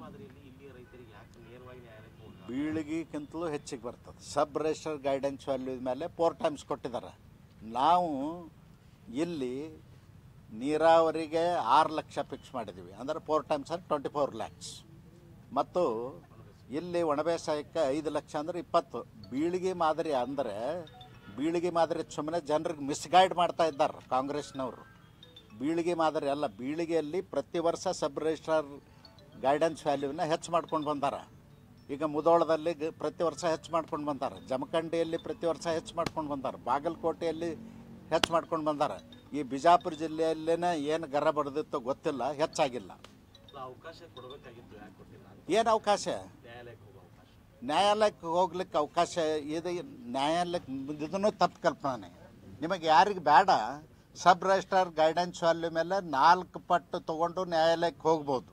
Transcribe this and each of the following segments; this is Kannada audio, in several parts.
ಮಾದರಿಯಲ್ಲಿ ಇಲ್ಲಿಯ ರೈತರಿಗೆ ಯಾಕೆ ನೇರವಾಗಿ ನ್ಯಾಯಾಲಯಕ್ಕೆ ಹೋಗಲ್ಲ ಬೀಳಿಗೆಗಿಂತಲೂ ಹೆಚ್ಚಿಗೆ ಬರ್ತದೆ ಸಬ್ ರಿಜಿಸ್ಟರ್ ಗೈಡೆನ್ಸ್ ವ್ಯಾಲ್ಯೂ ಮೇಲೆ ಫೋರ್ ಟೈಮ್ಸ್ ಕೊಟ್ಟಿದ್ದಾರೆ ನಾವು ಇಲ್ಲಿ ನೀರಾವರಿಗೆ ಆರು ಲಕ್ಷ ಫಿಕ್ಸ್ ಮಾಡಿದ್ದೀವಿ ಅಂದರೆ ಫೋರ್ ಟೈಮ್ಸ್ ಅಂದ್ರೆ ಟ್ವೆಂಟಿ ಫೋರ್ ಲ್ಯಾಕ್ಸ್ ಮತ್ತು ಇಲ್ಲಿ ಒಣಬೇಸಾಯಕ್ಕೆ ಐದು ಲಕ್ಷ ಅಂದರೆ ಇಪ್ಪತ್ತು ಬೀಳಿಗೆ ಮಾದರಿ ಅಂದರೆ ಬೀಳಿಗೆ ಮಾದರಿ ಸುಮ್ಮನೆ ಜನರಿಗೆ ಮಿಸ್ಗೈಡ್ ಮಾಡ್ತಾ ಇದ್ದಾರೆ ಕಾಂಗ್ರೆಸ್ನವರು ಬೀಳಿಗೆ ಮಾದರಿ ಅಲ್ಲ ಬೀಳಿಗೆಯಲ್ಲಿ ಪ್ರತಿ ವರ್ಷ ಸಬ್ ರಿಜಿಸ್ಟ್ರಾರ್ ಗೈಡೆನ್ಸ್ ವ್ಯಾಲ್ಯೂನ ಹೆಚ್ಚು ಮಾಡ್ಕೊಂಡು ಬಂದಾರ ಈಗ ಮುದೋಳದಲ್ಲಿ ಗ- ಪ್ರತಿ ವರ್ಷ ಹೆಚ್ಚು ಮಾಡ್ಕೊಂಡು ಬಂದಾರ ಜಮಖಂಡಿಯಲ್ಲಿ ಪ್ರತಿ ವರ್ಷ ಹೆಚ್ಚು ಮಾಡ್ಕೊಂಡು ಬಂದಾರ ಬಾಗಲಕೋಟೆಯಲ್ಲಿ ಹೆಚ್ಚು ಮಾಡ್ಕೊಂಡು ಬಂದಾರ ಈ ಬಿಜಾಪುರ ಜಿಲ್ಲೆಯಲ್ಲೇನೆ ಏನು ಗರ ಬಡ್ದಿತ್ತೋ ಗೊತ್ತಿಲ್ಲ ಹೆಚ್ಚಾಗಿಲ್ಲ ಅಲ್ಲ, ಅವಕಾಶ ಕೊಡಬೇಕಾಗಿತ್ತು ಯಾಕೆ ಕೊಟ್ಟಿಲ್ಲ ಅಂತ ಏನು ಅವಕಾಶ ನ್ಯಾಯಾಲಯಕ್ಕೆ ಹೋಗೋ ಅವಕಾಶ ನ್ಯಾಯಾಲಯಕ್ಕೆ ಹೋಗ್ಲಿಕ್ಕೆ ಅವಕಾಶ ಇದು ನ್ಯಾಯಾಲಯಕ್ಕೆ ಇದನ್ನು ತಪ್ಪು ಕಲ್ಪನೆ ನಿಮಗೆ ಯಾರಿಗೆ ಬೇಡ ಸಬ್ ರಿಜಿಸ್ಟ್ರಾರ್ ಗೈಡೆನ್ಸ್ ವ್ಯಾಲ್ಯೂ ಮೇಲೆ ನಾಲ್ಕು ಪಟ್ಟು ತೊಗೊಂಡು ನ್ಯಾಯಾಲಯಕ್ಕೆ ಹೋಗ್ಬೋದು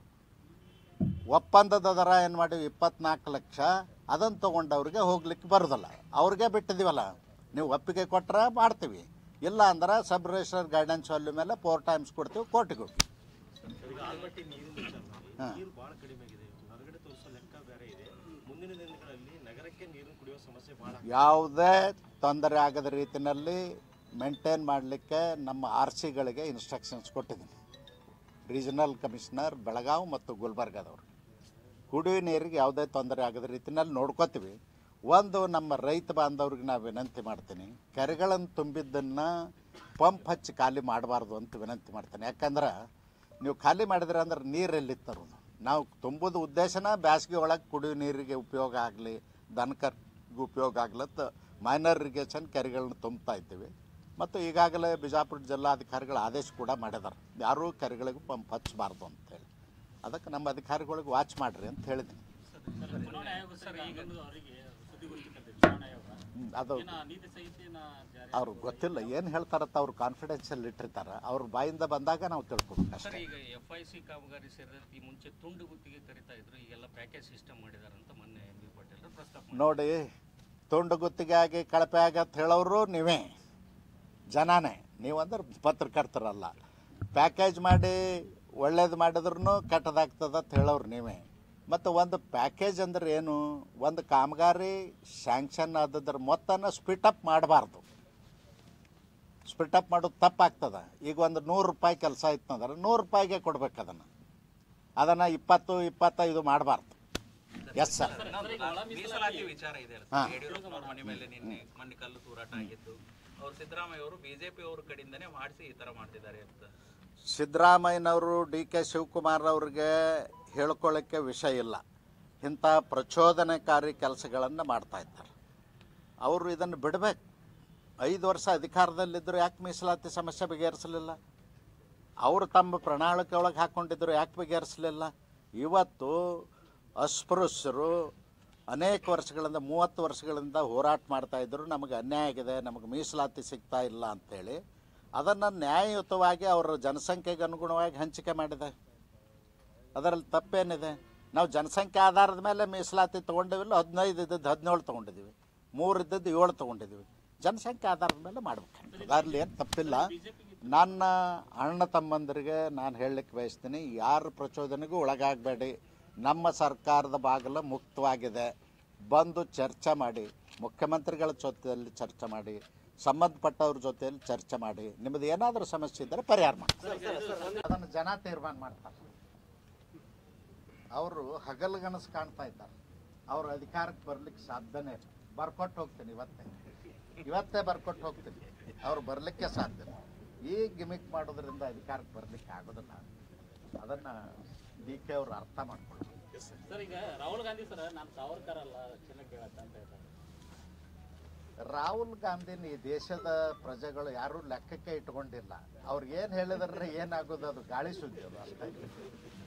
ಒಪ್ಪಂದದ ದರ ಏನು ಮಾಡಿವಿ ಇಪ್ಪತ್ನಾಲ್ಕು ಲಕ್ಷ ಅದನ್ನು ತೊಗೊಂಡವ್ರಿಗೆ ಹೋಗ್ಲಿಕ್ಕೆ ಬರೋದಿಲ್ಲ ಅವ್ರಿಗೆ ಬಿಟ್ಟಿದ್ದೀವಲ್ಲ ನೀವು ಒಪ್ಪಿಗೆ ಕೊಟ್ಟರೆ ಮಾಡ್ತೀವಿ ಇಲ್ಲ ಅಂದ್ರೆ ಸಬ್ ರಿಜಿಸ್ಟ್ರಾರ್ ಗೈಡೆನ್ಸ್ ವ್ಯಾಲ್ಯೂ ಮೇಲೆ ಫೋರ್ ಟೈಮ್ಸ್ ಕೊಡ್ತೀವಿ ಕೋರ್ಟಿಗೆ ಹೋಗಿ ಸರ್, ಈಗ ಆಲ್ಮಟ್ಟಿ ನೀರಿನ ವಿಚಾರದಲ್ಲಿ ನೀರು ಬಹಳ ಕಡಿಮೆ ಆಗಿದೆ ಹೊರಗಡೆ ತೋರಿಸೋ ಲೆಕ್ಕ ಬೇರೆ ಇದೆ ಮುಂದಿನ ದಿನಗಳಲ್ಲಿ ನಗರಕ್ಕೆ ನೀರು ಕುಡಿಯೋ ಸಮಸ್ಯೆ ಬಹಳ ಯಾವುದೇ ತೊಂದರೆ ಆಗದ ರೀತಿಯಲ್ಲಿ ಮೇಂಟೈನ್ ಮಾಡಲಿಕ್ಕೆ ನಮ್ಮ ಆರ್ ಸಿಗಳಿಗೆ ಇನ್ಸ್ಟ್ರಕ್ಷನ್ಸ್ ಕೊಟ್ಟಿದ್ದೀನಿ ರೀಜನಲ್ ಕಮಿಷನರ್ ಬೆಳಗಾವಿ ಮತ್ತು ಗುಲ್ಬರ್ಗಾದವ್ರು ಕುಡಿಯುವ ನೀರಿಗೆ ಯಾವುದೇ ತೊಂದರೆ ಆಗದ ರೀತಿಯಲ್ಲಿ ನೋಡ್ಕೋತೀವಿ ಒಂದು ನಮ್ಮ ರೈತ ಬಾಂಧವ್ರಿಗೆ ನಾವು ವಿನಂತಿ ಮಾಡ್ತೀನಿ ಕೆರೆಗಳನ್ನು ತುಂಬಿದ್ದನ್ನು ಪಂಪ್ ಹಚ್ಚಿ ಖಾಲಿ ಮಾಡಬಾರ್ದು ಅಂತ ವಿನಂತಿ ಮಾಡ್ತೀನಿ ಯಾಕಂದ್ರೆ ನೀವು ಖಾಲಿ ಮಾಡಿದ್ರೆ ಅಂದ್ರೆ ನೀರು ಎಲ್ಲಿತ್ತರು ನಾವು ತುಂಬೋದು ಉದ್ದೇಶನ ಬೇಸಿಗೆ ಒಳಗೆ ಕುಡಿಯೋ ನೀರಿಗೆ ಉಪಯೋಗ ಆಗಲಿ ದನಕರ್ಗೆ ಉಪಯೋಗ ಆಗ್ಲತ್ತ ಮೈನರ್ ಇರಿಗೇಷನ್ ಕೆರೆಗಳನ್ನ ತುಂಬ್ತಾ ಇದ್ದೀವಿ ಮತ್ತು ಈಗಾಗಲೇ ಬಿಜಾಪುರ ಜಿಲ್ಲಾಧಿಕಾರಿಗಳು ಆದೇಶ ಕೂಡ ಮಾಡಿದ್ದಾರೆ ಯಾರೂ ಕೆರೆಗಳಿಗೂ ಪಂಪ್ ಹಚ್ಚಬಾರ್ದು ಅಂತೇಳಿ ಅದಕ್ಕೆ ನಮ್ಮ ಅಧಿಕಾರಿಗಳಿಗೆ ವಾಚ್ ಮಾಡಿರಿ ಅಂತ ಹೇಳಿದ್ದೀನಿ ಚುನಾವಣಾ ಆಯೋಗ ಸರ್ ಈಗ ಅವರಿಗೆ ಸುದ್ದಿಗೋಷ್ಠಿ ಕರೆದಿದೆ ಚುನಾವಣಾ ಆಯೋಗ ಹ್ಮ್, ಅದು ಏನ ನೀತಿ ಸಂಹಿತೆನ ಜಾರಿ ಅವ್ರಿಗೆ ಗೊತ್ತಿಲ್ಲ ಏನು ಹೇಳ್ತಾರತ್ತ ಅವ್ರು ಕಾನ್ಫಿಡೆನ್ಷಿಯಲ್ ಇಟ್ಟಿರ್ತಾರೆ ಅವ್ರ ಬಾಯಿಂದ ಬಂದಾಗ ನಾವು ತಿಳ್ಕೊಬೇಕು ಸರ್ ಅಷ್ಟೇ ಈಗ ಎಫ್ ಐ ಸಿ ಕಾಮಗಾರಿ ಸೇರಿದಂತೆ ಈ ಮುಂಚೆ ತುಂಡು ಗುತ್ತಿಗೆ ಕರಿತಾ ಇದ್ರು ಈಗೆಲ್ಲ ಪ್ಯಾಕೇಜ್ ಸಿಸ್ಟಮ್ ಮಾಡಿದಾರೆ ಅಂತ ಮೊನ್ನೆ ಎಂ ಬಿ ಪಾಟೀಲ್ ಪ್ರಸ್ತಾಪ ಮಾಡಿದ್ರು. ನೋಡಿ ತುಂಡು ಗುತ್ತಿಗೆ ಆಗಿ ಕಳಪೆ ಆಗತ್ತೆ ಹೇಳೋರು ನೀವೇ ಜನನೇ ನೀವಂದ್ರೆ ಪತ್ರಕರ್ತರಲ್ಲ ಪ್ಯಾಕೇಜ್ ಮಾಡಿ ಒಳ್ಳೇದು ಮಾಡಿದ್ರು ಕೆಟ್ಟದಾಗ್ತದ ಅಂತ ಹೇಳೋರು ನೀವೇ ಮತ್ತು ಒಂದು ಪ್ಯಾಕೇಜ್ ಅಂದ್ರೆ ಏನು ಒಂದು ಕಾಮಗಾರಿ ಸ್ಯಾಂಕ್ಷನ್ ಆದದ್ರ ಮೊತ್ತನ ಸ್ಪಿಟಪ್ ಮಾಡಬಾರ್ದು ಸ್ಪಿಟಪ್ ಮಾಡೋದು ತಪ್ಪಾಗ್ತದ ಈಗ ಒಂದು ನೂರು ರೂಪಾಯಿ ಕೆಲಸ ಇತ್ತಂದ್ರೆ ನೂರು ರೂಪಾಯಿಗೆ ಕೊಡ್ಬೇಕು ಅದನ್ನು ಅದನ್ನು ಇಪ್ಪತ್ತು ಇಪ್ಪತ್ತೈದು ಮಾಡಬಾರ್ದು ಎಸ್ ಸರ್ ಮೀಸಲಾತಿ ವಿಚಾರ ಇದೆ ಅಲ್ಲ ಹಾ. ಸರ್ ಯಡಿಯೂರಪ್ಪನವ್ರ ಮನೆ ಮೇಲೆ ನಿನ್ನೆ ಮೊನ್ನೆ ಕಲ್ಲು ತೂರಾಟ ಆಗಿತ್ತು ಅವ್ರು ಸಿದ್ದರಾಮಯ್ಯ ಅವರು ಬಿಜೆಪಿ ಅವ್ರ ಕಡೆಯಿಂದನೇ ಮಾಡಿಸಿ ಈ ತರ ಮಾಡ್ತಿದ್ದಾರೆ ಅಂತ ಸಿದ್ದರಾಮಯ್ಯನವರು ಡಿ ಕೆ ಶಿವಕುಮಾರ್ ಅವ್ರಿಗೆ ಹೇಳ್ಕೊಳ್ಳೋಕ್ಕೆ ವಿಷಯ ಇಲ್ಲ ಇಂಥ ಪ್ರಚೋದನಕಾರಿ ಕೆಲಸಗಳನ್ನು ಮಾಡ್ತಾ ಇದ್ದಾರೆ ಅವರು ಇದನ್ನು ಬಿಡಬೇಕು ಐದು ವರ್ಷ ಅಧಿಕಾರದಲ್ಲಿದ್ದರು ಯಾಕೆ ಮೀಸಲಾತಿ ಸಮಸ್ಯೆ ಬಗೆಹರಿಸಲಿಲ್ಲ ಅವರು ತಮ್ಮ ಪ್ರಣಾಳಿಕೆ ಒಳಗೆ ಹಾಕ್ಕೊಂಡಿದ್ರು ಯಾಕೆ ಬಗೆಹರಿಸಲಿಲ್ಲ ಇವತ್ತು ಅಸ್ಪೃಶ್ಯರು ಅನೇಕ ವರ್ಷಗಳಿಂದ ಮೂವತ್ತು ವರ್ಷಗಳಿಂದ ಹೋರಾಟ ಮಾಡ್ತಾ ಇದ್ದರು ನಮಗೆ ಅನ್ಯಾಯ ಆಗಿದೆ ನಮಗೆ ಮೀಸಲಾತಿ ಸಿಗ್ತಾ ಇಲ್ಲ ಅಂತೇಳಿ ಅದನ್ನು ನ್ಯಾಯಯುತವಾಗಿ ಅವರ ಜನಸಂಖ್ಯೆಗೆ ಅನುಗುಣವಾಗಿ ಹಂಚಿಕೆ ಮಾಡಿದೆ ಅದರಲ್ಲಿ ತಪ್ಪೇನಿದೆ ನಾವು ಜನಸಂಖ್ಯೆ ಆಧಾರದ ಮೇಲೆ ಮೀಸಲಾತಿ ತೊಗೊಂಡಿವಿಲ್ಲ ಹದಿನೈದು ಇದ್ದದ್ದು ಹದಿನೇಳು ತೊಗೊಂಡಿದ್ದೀವಿ ಮೂರು ಇದ್ದದ್ದು ಏಳು ತೊಗೊಂಡಿದ್ದೀವಿ ಜನಸಂಖ್ಯೆ ಆಧಾರದ ಮೇಲೆ ಮಾಡ್ಬೇಕು ಅದರಲ್ಲಿ ಏನು ತಪ್ಪಿಲ್ಲ ನನ್ನ ಅಣ್ಣ ತಮ್ಮಂದರಿಗೆ ನಾನು ಹೇಳಲಿಕ್ಕೆ ಬಯಸ್ತೀನಿ ಯಾರ ಪ್ರಚೋದನೆಗೂ ಒಳಗಾಗಬೇಡಿ ನಮ್ಮ ಸರ್ಕಾರದ ಬಾಗಿಲು ಮುಕ್ತವಾಗಿದೆ ಬಂದು ಚರ್ಚೆ ಮಾಡಿ ಮುಖ್ಯಮಂತ್ರಿಗಳ ಜೊತೆಯಲ್ಲಿ ಚರ್ಚೆ ಮಾಡಿ ಸಂಬಂಧಪಟ್ಟವ್ರ ಜೊತೆಯಲ್ಲಿ ಚರ್ಚೆ ಮಾಡಿ ನಿಮ್ಮದು ಏನಾದರೂ ಸಮಸ್ಯೆ ಇದ್ದರೆ ಪರಿಹಾರ ಮಾಡಿ ಅದನ್ನು ಜನ ತೀರ್ಮಾನ ಮಾಡ್ತಾರೆ ಅವರು ಹಗಲುಗನಸು ಕಾಣ್ತಾ ಇದ್ದಾರೆ ಅವ್ರ ಅಧಿಕಾರಕ್ಕೆ ಬರ್ಲಿಕ್ಕೆ ಸಾಧ್ಯನೇ ಇಲ್ಲ ಬರ್ಕೊಟ್ಟು ಹೋಗ್ತೀನಿ ಇವತ್ತೇ ಇವತ್ತೇ ಬರ್ಕೊಟ್ಟು ಹೋಗ್ತೀನಿ ಅವ್ರು ಬರಲಿಕ್ಕೆ ಸಾಧ್ಯ ಇಲ್ಲ. ಈ ಗಿಮಿಕ್ ಮಾಡೋದ್ರಿಂದ ಅಧಿಕಾರಕ್ಕೆ ಬರಲಿಕ್ಕೆ ಆಗೋದಿಲ್ಲ ಅದನ್ನು ಡಿ ಕೆ ಅವರು ಅರ್ಥ ಮಾಡ್ಕೊಳ್ಳಿ ಸರ್ ಈಗ ರಾಹುಲ್ ಗಾಂಧಿ ಸರ್ ನಾನು ಸಾವರ್ಕರ್ ಅಲ್ಲ ಚೆನ್ನಾಗಿ ಕೇಳತ್ತ ಅಂತ ಹೇಳ್ತಾರೆ ರಾಹುಲ್ ಗಾಂಧಿನ ಈ ದೇಶದ ಪ್ರಜೆಗಳು ಯಾರೂ ಲೆಕ್ಕಕ್ಕೆ ಇಟ್ಕೊಂಡಿಲ್ಲ ಅವ್ರಿಗೆ ಏನು ಹೇಳಿದ್ರೆ ಏನಾಗೋದು ಅದು ಗಾಳಿ ಸುದ್ದಿ ಅದು ಅಷ್ಟೇ